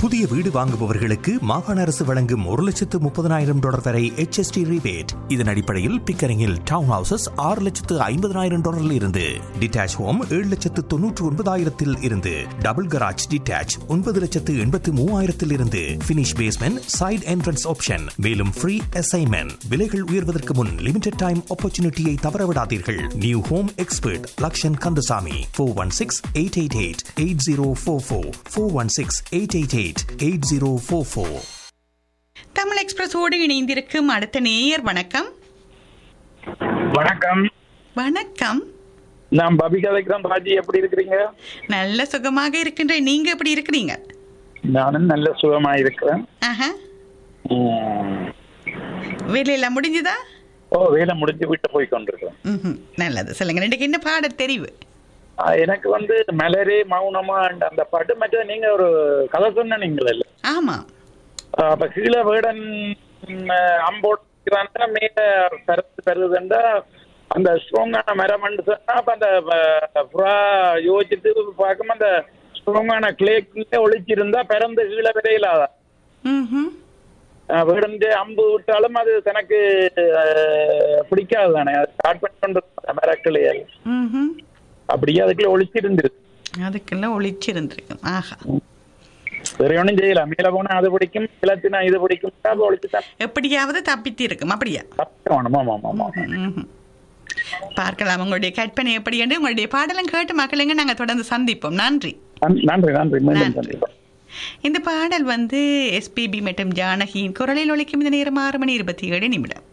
புதிய வீடு வாங்குபவர்களுக்கு மாகாண அரசு வழங்கும் ஒரு லட்சத்து முப்பதனாயிரம் டாலர் வரை HST ரிபேட் இதன் அடிப்படையில் பிக்கரிங்கில் டவுன் ஹவுசஸ் ஆறு லட்சத்து ஐம்பதனாயிரம் டாலரில் இருந்து டிட்டாச் ஹோம் ஏழு லட்சத்து தொன்னூற்று ஒன்பதாயிரத்தில் இருந்து டபுள் கராஜ் டிட்டாச் ஒன்பது லட்சத்து எண்பத்து மூவாயிரத்தில் இருந்து finish basement side entrance option மேலும் ஃப்ரீ அசைன்மெண்ட் விலைகள் உயர்வதற்கு முன் லிமிடெட் டைம் ஆப்பர்ச்சுனிட்டியை தவறவிடாதீர்கள் new home expert Lakshan Kandasamy four one six eight eight eight eight zero four four four one six eight eight eight eight zero four four Tamil எக்ஸ்பிரஸோடு இணைந்திருக்கும் அடுத்த நேயர் வணக்கம் வணக்கம் வணக்கம் நான் பபி கதைக்கிறேன் ராஜி எப்படி இருக்கிறீங்க நல்ல சுகமாக இருக்கின்ற நீங்க எப்படி இருக்கிறீங்க நானும் நல்ல சுகமா இருக்கிறேன் ஆஹா உம். வேலையெல்லாம் முடிஞ்சுதா ஓ வேலை முடிஞ்சு வீட்டு போய் கொண்டிருக்கிறேன் ம்ஹும். நல்லது சொல்லுங்க ரெண்டுக்கு என்ன பாட தெரிவு ஆ, எனக்கு வந்து மலரே மௌனமா and அந்த பாட்டு மற்ற நீங்க ஒரு கதை சொன்ன நீங்களே இல்ல ஆமா ஆ, அப்ப கீழே வேடன் அம்போட்டுக்கிறாங்க மேல சரத்து பெறுதுண்டா அந்த ஸ்ட்ராங்கான மரம்னு சொன்னா அப்ப அந்த அஹ், புறா யோசிச்சுட்டு பார்க்கும் அந்த ஸ்ட்ராங்கான கிளேக்குள்ளே ஒளிச்சிருந்தா பிறந்து கீழே விரையிலாதான் ம்ஹும். வீடு அம்பு விட்டாலும் அது தனக்கு அஹ், பிடிக்காது தானே அது ஸ்டார்ட் பண்ணி கொண்டு மரக்கிளையல் ம்ஹும். அப்படியே அதுக்குள்ள ஒளிச்சிருந்துருக்கு அதுக்கெல்லாம் ஒளிச்சிருந்திருக்கும் ஆஹா வேற ஒன்றும் செய்யலாம் மேல போனா அது பிடிக்கும் கிளத்தினா இது பிடிக்கும் அப்ப ஒளிச்சுதான் எப்படியாவது தப்பித்து இருக்கும் அப்படியா தப்பிக்கணும். ஆமா ஆமா ஆமா ம்ஹும். பார்க்கலாம் உங்களுடைய கற்பனை எப்படி என்று உங்களுடைய பாடலும் கேட்டு மக்களுங்க நாங்க தொடர்ந்து சந்திப்போம் நன்றி நன்றி நன்றி நன்றி மீண்டும் நன்றி. சந்திப்போம் இந்த பாடல் வந்து எஸ்பிபி மற்றும் ஜானகியின் குரலில் ஒலிக்கும் இந்த நேரம் ஆறு மணி இருபத்தி ஏழு நிமிடம்